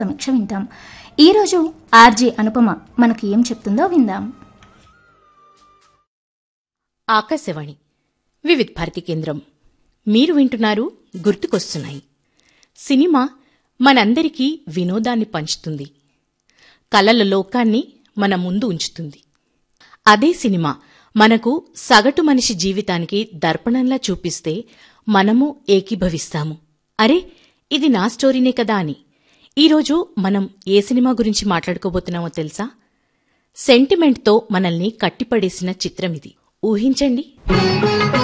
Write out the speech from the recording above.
సమీక్ష వింటాం ఈరోజు ఆర్జే అనుపమ మనకి ఏం చెప్తుందో విందాం ఆకాశవాణి వివిధ్ భారతి కేంద్రం మీరు వింటున్నారు గుర్తుకొస్తున్నాయి సినిమా మనందరికీ వినోదాన్ని పంచుతుంది కలల లోకాన్ని మన ముందు ఉంచుతుంది అదే సినిమా మనకు సగటు మనిషి జీవితానికి దర్పణంలా చూపిస్తే మనము ఏకీభవిస్తాము అరే ఇది నా స్టోరీనే కదా అని ఈరోజు మనం ఏ సినిమా గురించి మాట్లాడుకోబోతున్నామో తెలుసా సెంటిమెంట్తో మనల్ని కట్టిపడేసిన చిత్రమిది ఊహించండి